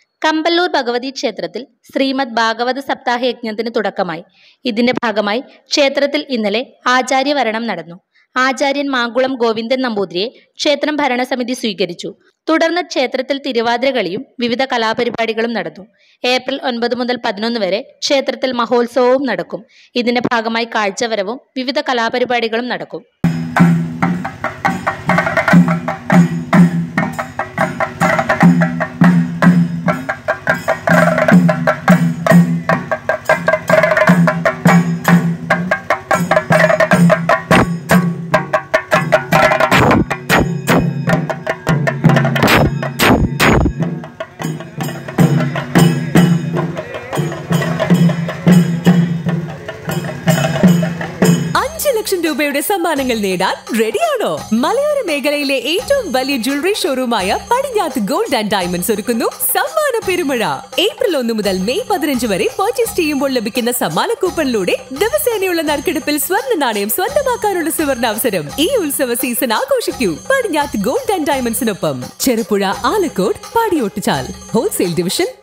കമ്പല്ലൂർ ഭഗവതി ക്ഷേത്രത്തിൽ ശ്രീമദ് ഭാഗവത സപ്താഹ യജ്ഞത്തിന് തുടക്കമായി ഇതിന്റെ ഭാഗമായി ക്ഷേത്രത്തിൽ ഇന്നലെ ആചാര്യവരണം നടന്നു ആചാര്യൻ മാങ്കുളം ഗോവിന്ദൻ നമ്പൂതിരിയെ ക്ഷേത്രം ഭരണസമിതി സ്വീകരിച്ചു തുടർന്ന് ക്ഷേത്രത്തിൽ തിരുവാതിരകളിയും വിവിധ കലാപരിപാടികളും നടന്നു ഏപ്രിൽ ഒൻപത് മുതൽ പതിനൊന്ന് വരെ ക്ഷേത്രത്തിൽ മഹോത്സവവും നടക്കും ഇതിന്റെ ഭാഗമായി കാഴ്ചവരവും വിവിധ കലാപരിപാടികളും നടക്കും അഞ്ച് ലക്ഷം രൂപയുടെ സമ്മാനങ്ങൾ നേടാൻ റെഡിയാണോ മലയോര മേഖലയിലെ ഏറ്റവും വലിയ ജ്വല്ലറി ഷോറൂമായ പടിഞ്ഞാത്ത് ഗോൾഡ് ആൻഡ് ഡയമണ്ട്സ് ഒരുക്കുന്നു സമ്മാന പെരുമഴ ഏപ്രിൽ ഒന്ന് മുതൽ മെയ് പതിനഞ്ച് വരെ പർച്ചേസ് ചെയ്യുമ്പോൾ ലഭിക്കുന്ന സമ്മാന കൂപ്പണിലൂടെ ദിവസേനയുള്ള നറുക്കെടുപ്പിൽ സ്വർണ്ണ നാണയം സ്വന്തമാക്കാനുള്ള സുവർണ അവസരം ഈ ഉത്സവ സീസൺ ആഘോഷിക്കൂ പടിഞ്ഞാത്ത് ഗോൾഡ് ആൻഡ് ഡയമണ്ട്സിനൊപ്പം ചെറുപുഴ ആലക്കോട് പാടിയോട്ടുചാൽ ഹോൾസെയിൽ ഡിവിഷൻ